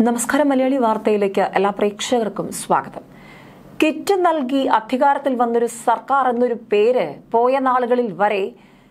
നമസ്കാരം മലയാളി വാർത്തയിലേക്ക് എല്ലാ പ്രേക്ഷകർക്കും സ്വാഗതം കിറ്റ് നൽകി അധികാരത്തിൽ വന്നൊരു സർക്കാർ എന്നൊരു പേര് പോയ നാളുകളിൽ വരെ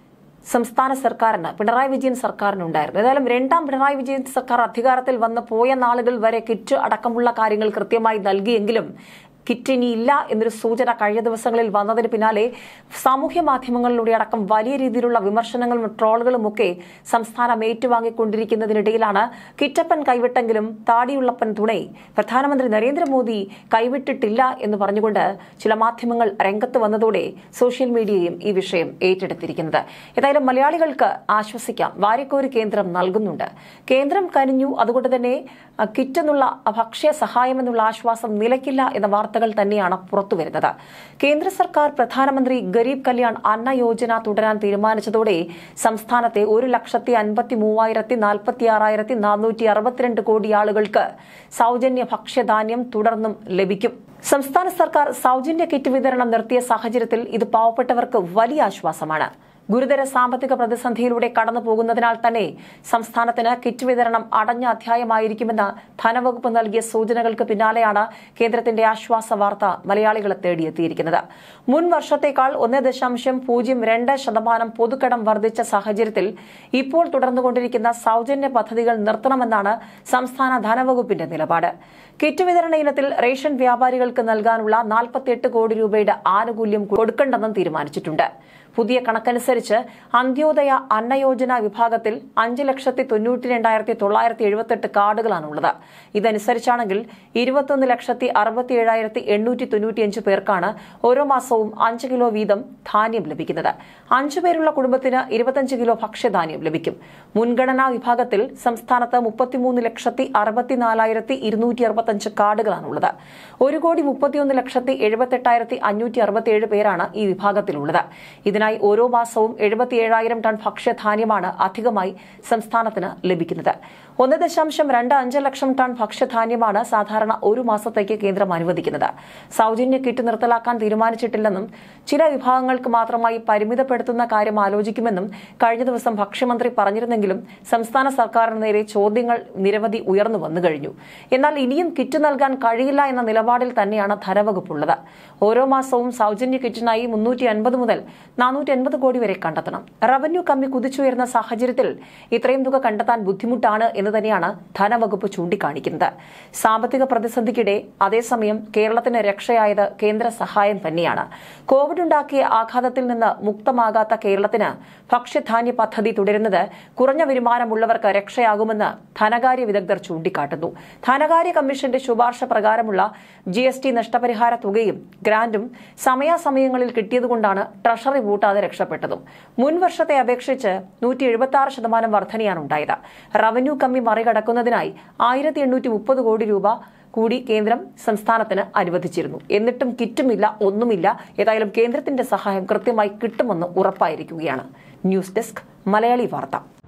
സംസ്ഥാന സർക്കാരിന് പിണറായി വിജയൻ സർക്കാരിനുണ്ടായിരുന്നു ഏതായാലും രണ്ടാം പിണറായി വിജയൻ സർക്കാർ അധികാരത്തിൽ വന്ന് പോയ നാളുകൾ വരെ കിറ്റ് അടക്കമുള്ള കാര്യങ്ങൾ കൃത്യമായി നൽകിയെങ്കിലും കിറ്റ് ഇനിയില്ല എന്നൊരു സൂചന കഴിഞ്ഞ ദിവസങ്ങളിൽ വന്നതിന് പിന്നാലെ സാമൂഹ്യ മാധ്യമങ്ങളിലൂടെ അടക്കം വലിയ രീതിയിലുള്ള വിമർശനങ്ങളും ട്രോളുകളും ഒക്കെ സംസ്ഥാനം ഏറ്റുവാങ്ങിക്കൊണ്ടിരിക്കുന്നതിനിടയിലാണ് കിറ്റപ്പൻ കൈവിട്ടെങ്കിലും താടിയുള്ളപ്പൻ തുണை പ്രധാനമന്ത്രി നരേന്ദ്രമോദി കൈവിട്ടിട്ടില്ല എന്ന് പറഞ്ഞുകൊണ്ട് ചില മാധ്യമങ്ങൾ രംഗത്ത് വന്നതോടെ സോഷ്യൽ മീഡിയയും ഈ വിഷയം ഏറ്റെടുത്തിരിക്കുന്നത് ഏതായാലും മലയാളികൾക്ക് ആശ്വസിക്കാം വാരിക്കോരി കേന്ദ്രം നൽകുന്നുണ്ട് കേന്ദ്രം കനിഞ്ഞു അതുകൊണ്ട് തന്നെ അഹ്, കിറ്റ് എന്നുള്ള ഭക്ഷ്യ സഹായം എന്നുള്ള ആശ്വാസം നിലയ്ക്കില്ല എന്ന വാർത്തകൾ തന്നെയാണ് പുറത്തുവരുന്നത് കേന്ദ്ര സർക്കാർ പ്രധാനമന്ത്രി ഗരീബ് കല്യാൺ അന്ന യോജന തുടരാൻ തീരുമാനിച്ചതോടെ സംസ്ഥാനത്തെ ഒരു ലക്ഷത്തി അൻപത്തി മൂവായിരത്തി നാൽപ്പത്തി ആറായിരത്തി നാനൂറ്റി അറുപത്തിരണ്ട് കോടി ആളുകൾക്ക് സൗജന്യ ഭക്ഷ്യധാന്യം തുടർന്നും ലഭിക്കും സംസ്ഥാന സർക്കാർ സൗജന്യ കിറ്റ് വിതരണം നിർത്തിയ സാഹചര്യത്തിൽ ഇത് പാവപ്പെട്ടവർക്ക് വലിയ ആശ്വാസമാണ് ഗുരുതര സാമ്പത്തിക പ്രതിസന്ധിയിലൂടെ കടന്നു പോകുന്നതിനാൽ തന്നെ സംസ്ഥാനത്തിന് കിറ്റ് വിതരണം അടഞ്ഞ അധ്യായമായിരിക്കുമെന്ന് ധനവകുപ്പ് നൽകിയ സൂചനകൾക്ക് പിന്നാലെയാണ് കേന്ദ്രത്തിന്റെ ആശ്വാസ വാർത്ത മലയാളികളെ തേടിയെത്തിയിരിക്കുന്നത് മുൻ വർഷത്തേക്കാൾ ഒന്ന് ദശാംശം പൂജ്യം രണ്ട് ശതമാനം പൊതുക്കടം വർദ്ധിച്ച സാഹചര്യത്തിൽ ഇപ്പോൾ തുടർന്നുകൊണ്ടിരിക്കുന്ന സൗജന്യ പദ്ധതികൾ നിർത്തണമെന്നാണ് സംസ്ഥാന ധനവകുപ്പിന്റെ നിലപാട് കിറ്റ് വിതരണ ഇനത്തിൽ റേഷൻ വ്യാപാരികൾക്ക് നൽകാനുള്ള നാൽപ്പത്തിയെട്ട് കോടി രൂപയുടെ ആനുകൂല്യം കൊടുക്കണ്ടെന്നും തീരുമാനിച്ചിട്ടുണ്ട് പുതിയ കണക്കനുസരിച്ച് അന്ത്യോദയ അന്നയോജന വിഭാഗത്തിൽ അഞ്ച് ലക്ഷത്തി തൊണ്ണൂറ്റി രണ്ടായിരത്തി തൊള്ളായിരത്തി എഴുപത്തെട്ട് കാർഡുകളാണുള്ളത് ഇതനുസരിച്ചാണെങ്കിൽ ഇരുപത്തൊന്ന് ലക്ഷത്തി അറുപത്തി ഏഴായിരത്തി എണ്ണൂറ്റി തൊണ്ണൂറ്റിയഞ്ച് പേർക്കാണ് ഓരോ മാസവും അഞ്ച് കിലോ വീതം ധാന്യം ലഭിക്കുന്നത് അഞ്ചു പേരുള്ള കുടുംബത്തിന് ഇരുപത്തഞ്ച് കിലോ ഭക്ഷ്യധാന്യം ലഭിക്കും മുൻഗണനാ വിഭാഗത്തിൽ സംസ്ഥാനത്ത് മുപ്പത്തിമൂന്ന് ലക്ഷത്തി അറുപത്തിനാലായിരത്തി ഇരുന്നൂറ്റി അറുപത്തഞ്ച് കാർഡുകളാണുള്ളത് ഒരു കോടി മുപ്പത്തിയൊന്ന് ലക്ഷത്തി എഴുപത്തെട്ടായിരത്തി അഞ്ഞൂറ്റി അറുപത്തിയേഴ് പേരാണ് ഈ വിഭാഗത്തിലുള്ളത് ഇതിനായി ഓരോ മാസവും എഴുപത്തിയേഴായിരം ടൺ ഭക്ഷ്യധാന്യമാണ് അധികമായി സംസ്ഥാനത്തിന് ലഭിക്കുന്നത് ഒന്ന് ദശാംശം രണ്ട് അഞ്ച് ലക്ഷം ടൺ ഭക്ഷ്യധാന്യമാണ് സാധാരണ ഒരു മാസത്തേക്ക് കേന്ദ്രം അനുവദിക്കുന്നത് സൗജന്യ കിറ്റ് നിർത്തലാക്കാൻ തീരുമാനിച്ചിട്ടില്ലെന്നും ചില വിഭാഗങ്ങൾക്ക് മാത്രമായി പരിമിതപ്പെടുത്തുന്ന കാര്യം ആലോചിക്കുമെന്നും കഴിഞ്ഞ ദിവസം ഭക്ഷ്യമന്ത്രി പറഞ്ഞിരുന്നെങ്കിലും സംസ്ഥാന സർക്കാരിന് നേരെ ചോദ്യങ്ങൾ നിരവധി ഉയർന്നു വന്നു കഴിഞ്ഞു എന്നാൽ ഇനിയും കിറ്റ് നൽകാൻ കഴിയില്ല എന്ന നിലപാടിൽ തന്നെയാണ് ധനവകുപ്പുള്ളത് ഓരോ മാസവും സൗജന്യ കിറ്റിനായി മുന്നൂറ്റി അൻപത് മുതൽ നാനൂറ്റി അൻപത് കോടി വരെ കണ്ടെത്തണം റവന്യൂ കമ്മി കുതിച്ചുയർന്ന സാഹചര്യത്തിൽ ഇത്രയും തുക കണ്ടെത്താൻ ബുദ്ധിമുട്ടാണ് എന്ന് തന്നെയാണ് ധനവകുപ്പ് ചൂണ്ടിക്കാണിക്കുന്നത് സാമ്പത്തിക പ്രതിസന്ധിക്കിടെ അതേസമയം കേരളത്തിന് രക്ഷയായത് കേന്ദ്ര സഹായം തന്നെയാണ് കോവിഡ് ഉണ്ടാക്കിയ ആഘാതത്തിൽ നിന്ന് മുക്തമാകാത്ത കേരളത്തിന് ഭക്ഷ്യധാന്യ പദ്ധതി തുടരുന്നത് കുറഞ്ഞ വരുമാനമുള്ളവർക്ക് രക്ഷയാകുമെന്ന് ധനകാര്യ വിദഗ്ധർ ചൂണ്ടിക്കാട്ടുന്നു ധനകാര്യ കമ്മീഷന്റെ ശുപാർശ പ്രകാരമുള്ള ജി എസ് ടി നഷ്ടപരിഹാര തുകയും ഗ്രാന്റും സമയാസമയങ്ങളിൽ കിട്ടിയതുകൊണ്ടാണ് ട്രഷറി പൂട്ടാതെ രക്ഷപ്പെട്ടതും മുൻ വർഷത്തെ അപേക്ഷിച്ച് നൂറ്റി എഴുപത്തി ആറ് ശതമാനം വർധനയാണ് ഉണ്ടായത് റവന്യൂ കമ്മി മറികടക്കുന്നതിനായി ആയിരത്തി എണ്ണൂറ്റി മുപ്പത് കോടി രൂപ കൂടി കേന്ദ്രം സംസ്ഥാനത്തിന് അനുവദിച്ചിരുന്നു എന്നിട്ടും കിറ്റുമില്ല ഒന്നുമില്ല ഏതായാലും കേന്ദ്രത്തിന്റെ സഹായം കൃത്യമായി കിട്ടുമെന്ന് ഉറപ്പായിരിക്കുകയാണ് ന്യൂസ് ഡെസ്ക് മലയാളി വാർത്ത